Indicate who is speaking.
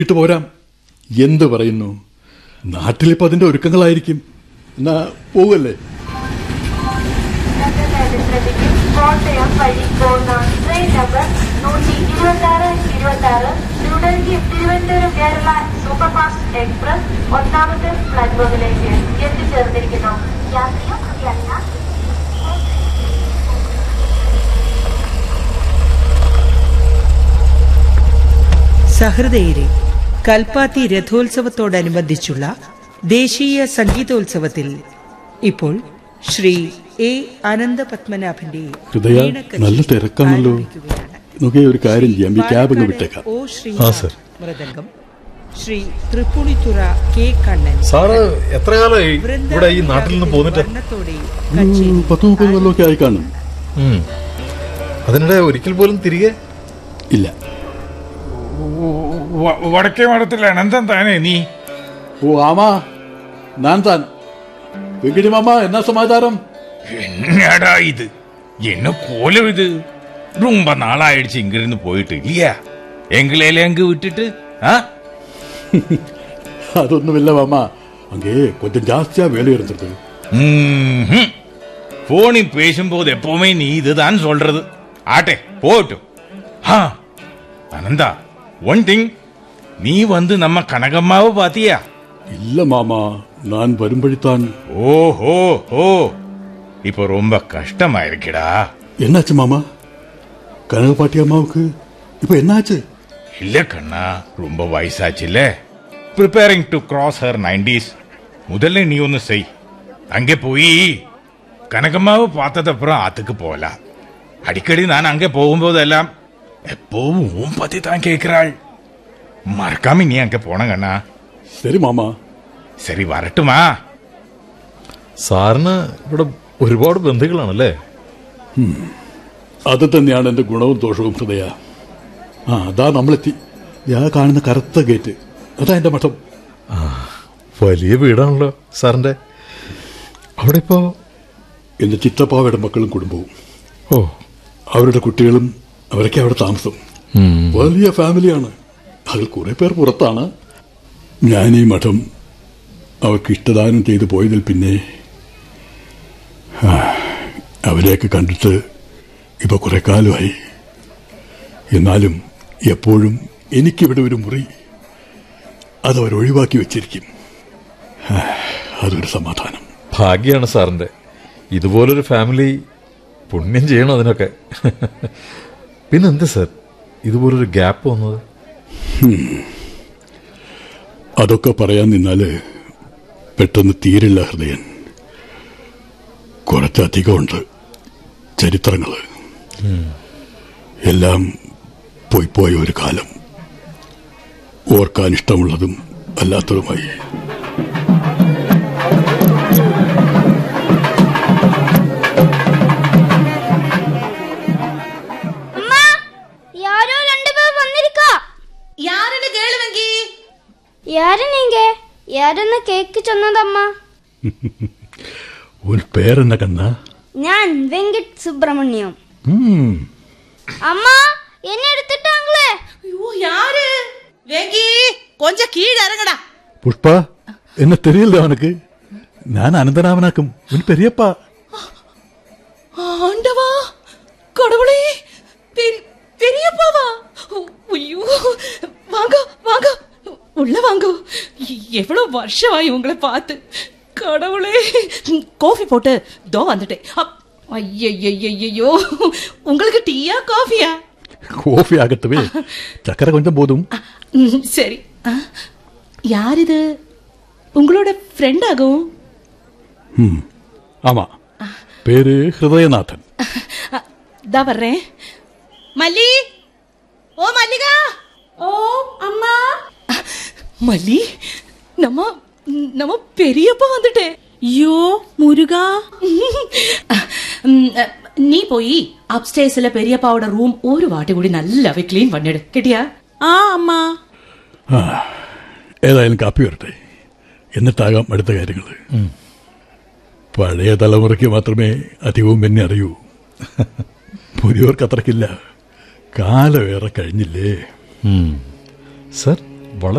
Speaker 1: ഇട്ട് പോരാം എന്ത് പറയുന്നു നാട്ടിലിപ്പോ അതിന്റെ ഒരുക്കങ്ങളായിരിക്കും എന്നാ പോവല്ലേ
Speaker 2: ശ്രദ്ധിക്കും കോട്ടയം വഴി പോകുന്ന ട്രെയിൻ നമ്പർ നൂറ്റി ഇരുപത്തി ആറ് ഇരുപത്തി ആറ് ന്യൂഡൽഹി തിരുവനന്തപുരം കേരള സൂപ്പർഫാസ്റ്റ് എക്സ്പ്രസ് ഒന്നാമത്തെ പ്ലാറ്റ്ഫോമിലേക്ക് എത്തിച്ചേർന്നിരിക്കുന്നു യാത്രിയും യാത്ര
Speaker 3: സഹൃദയരെ കൽപ്പാത്തി രഥോത്സവത്തോടനുബന്ധിച്ചുള്ള ദേശീയ സംഗീതോത്സവത്തിൽ ഇപ്പോൾ ശ്രീ എ അനന്തപത്മനാഭന്റെ
Speaker 1: ഹൃദയ,
Speaker 3: വീണക്കച്ചേരി
Speaker 1: നല്ല തിരക്കാണല്ലോ.
Speaker 3: ആരംഭിക്കുകയാണ്.
Speaker 1: നോക്കിയ ഒരു കാര്യം ചെയ്യാം ഈ ക്യാബ് അങ്ങ് വിട്ടേക്കാം
Speaker 3: ഓ ശ്രീ
Speaker 4: ആ, സർ.
Speaker 3: മൃദംഗം ശ്രീ തൃപ്പുണിത്തുറ കെ കണ്ണൻ
Speaker 4: സാറ് എത്ര കാലമായി ഇവിടെ ഈ നാട്ടിൽ നിന്ന് പോന്നിട്ട്
Speaker 3: വർണ്ണത്തോടെ
Speaker 1: ഉം,
Speaker 3: കച്ചേരി
Speaker 1: പത്ത് മുപ്പത് കൊല്ലമൊക്കെ ആയി കാണും
Speaker 4: ഉം. അതിനിടെ ഒരിക്കൽ പോലും തിരികെ
Speaker 1: ഇല്ല
Speaker 5: വ- വടക്കേ മഠത്തിൽ അനന്തൻ താനേ നീ
Speaker 1: ഓ ആമാ ഞാൻ താൻ വെങ്കിടി മാമ എന്നാ സമാചാരം
Speaker 5: என்னடா இது என்ன கோலம் இது ரொம்ப நாளாயிடுச்சு இங்க இருந்து போயிட்டு இல்லையா எங்களையில அங்க விட்டுட்டு ஆ
Speaker 1: അതൊന്നുമില്ല മാമ അங்கே கொஞ்சம் ஜாஸ்தியா வேலை இருந்தது
Speaker 5: ம்ஹும். போனில் பேசும்போது எப்பவுமே நீ இதுதான் சொல்றது ஆட்டே போகட்டும் ஆ அனந்தா ஒன் திங் நீ வந்து நம்ம கனகம்மாவை பாத்தியா
Speaker 1: இல்ல மாமா நான் வரும்படித்தான்
Speaker 5: ஓஹோ ஓ இப்போ ரொம்ப கஷ்டமா இருக்குடா
Speaker 1: என்னாச்சு மாமா கனகபாட்டி அம்மாவுக்கு இப்ப என்னாச்சு
Speaker 5: இல்ல கண்ணா ரொம்ப வயசாச்சுல்ல preparing to cross her nineties முதல்ல நீ ஒன்னு செய் அங்கே போய் கனகம்மாவை பார்த்ததப்புறம் ஆத்துக்கு போகலாம் அடிக்கடி நான் அங்கே போகும்போதெல்லாம் எப்பவும் உன் பத்தி தான் கேட்கிறாள் மறக்காம நீ அங்க போன கண்ணா
Speaker 1: சரி மாமா
Speaker 5: சரி வரட்டுமா
Speaker 4: സാറിന് ഇവിടെ ഒരുപാട് ബന്ധുക്കളാണല്ലേ
Speaker 1: അത് തന്നെയാണ് എന്റെ ഗുണവും ദോഷവും ഹൃദയ ആ അതാ നമ്മളെത്തി ഞാൻ കാണുന്ന കറുത്ത ഗേറ്റ് അതാ എന്റെ മഠം
Speaker 4: വലിയ വീടാണല്ലോ സാറിന്റെ അവിടെ ഇപ്പോ
Speaker 1: എന്റെ ചിറ്റപ്പാവയുടെ മക്കളും കുടുംബവും
Speaker 4: ഓ
Speaker 1: അവരുടെ കുട്ടികളും അവരൊക്കെ അവിടെ താമസം വലിയ ഫാമിലിയാണ് അതിൽ കുറെ പേർ പുറത്താണ് ഞാൻ ഈ മഠം അവർക്ക് ഇഷ്ടദാനം ചെയ്തു പോയതിൽ പിന്നെ ആ, അവരെയൊക്കെ കണ്ടിട്ട് ഇപ്പൊ കുറെ കാലമായി എന്നാലും എപ്പോഴും എനിക്കിവിടെ ഒരു മുറി അതവർ ഒഴിവാക്കി വെച്ചിരിക്കും ആ, അതൊരു സമാധാനം
Speaker 4: ഭാഗ്യാണ് സാറിന്റെ ഇതുപോലൊരു ഫാമിലി പുണ്യം ചെയ്യണം അതിനൊക്കെ പിന്നെന്താ സാർ ഇതുപോലൊരു ഗ്യാപ്പ് വന്നത്
Speaker 1: അതൊക്കെ പറയാൻ നിന്നാല് പെട്ടെന്ന് തീരില്ല ഹൃദയൻ കുറച്ചധികമുണ്ട് ചരിത്രങ്ങൾ എല്ലാം പോയി പോയ ഒരു കാലം ഓർക്കാൻ ഇഷ്ടമുള്ളതും അല്ലാത്തതുമായി
Speaker 6: ಅಮ್ಮ ಯಾರೋ ரெண்டு பேர் வந்திருக்கா
Speaker 7: யாருன்னு கேளு வெங்கி
Speaker 6: யாரு நீங்க யாருன்னு கேக்கு சொன்னதம்மா
Speaker 1: ഒരു പേരെന്ന കന്ന
Speaker 6: ഞാൻ വെങ്കിട്ട് സുബ്രഹ്മണ്യം
Speaker 1: ഉം,
Speaker 6: அம்மா என்ன எடுத்துட்டாங்களே
Speaker 7: ஐயோ யாரு வெங்கி கொஞ்சம் கீழே இறங்கடா
Speaker 1: പുഷ്പ എന്നെ തെരിയില്ല അവനക്ക് ഞാൻ അനന്തരാമനാക്കും ഉൻ പെരിയപ്പ
Speaker 7: ஆண்டவா கடவுளே பெரி- பெரியப்பாவா ஐயோ வாங்க வாங்க உள்ள வாங்க எவ்வளவு வருஷம் ஆயி உங்களை பார்த்து கடவுளே காஃபி போட்டு தோ வந்துட்டேன் ஐயோ உங்களுக்கு டீயா காஃபியா
Speaker 1: കോഫി ആകത്തവേ ചക്കര കൊഞ്ചം പോതും
Speaker 7: ம், சரி ஆ, யார் இது உங்களோட ஃப்ரெண்ட் ஆகும்
Speaker 1: ആമാ പേര് ഹൃദയനാഥൻ
Speaker 7: தான் வர்றேன் மல்லி ஓ மல்லிகா ஓ அம்மா மல்லி நம்ம நம்ம பெரியப்பா வந்துட்டேன் ஐயோ முருகா நீ போய் அப்டேஸ்ல பெரியப்பாவோட ரூம் ஒரு வாட்டி കൂടി നല്ലവേ ക്ലീൻ பண்ணிடு കേട്ടിയാ ആ അമ്മ
Speaker 1: ആ ഏതായാലും കാപ്പി വരട്ടെ എന്നിട്ടാകാം അടുത്ത കാര്യങ്ങൾ പഴയ തലമുറയ്ക്ക് മാത്രമേ അധികവും എന്നെ അറിയൂ പുതിയവർക്ക് അത്രക്കില്ല കാലമേറെ കഴിഞ്ഞില്ലേ
Speaker 4: സാർ
Speaker 8: വളരെ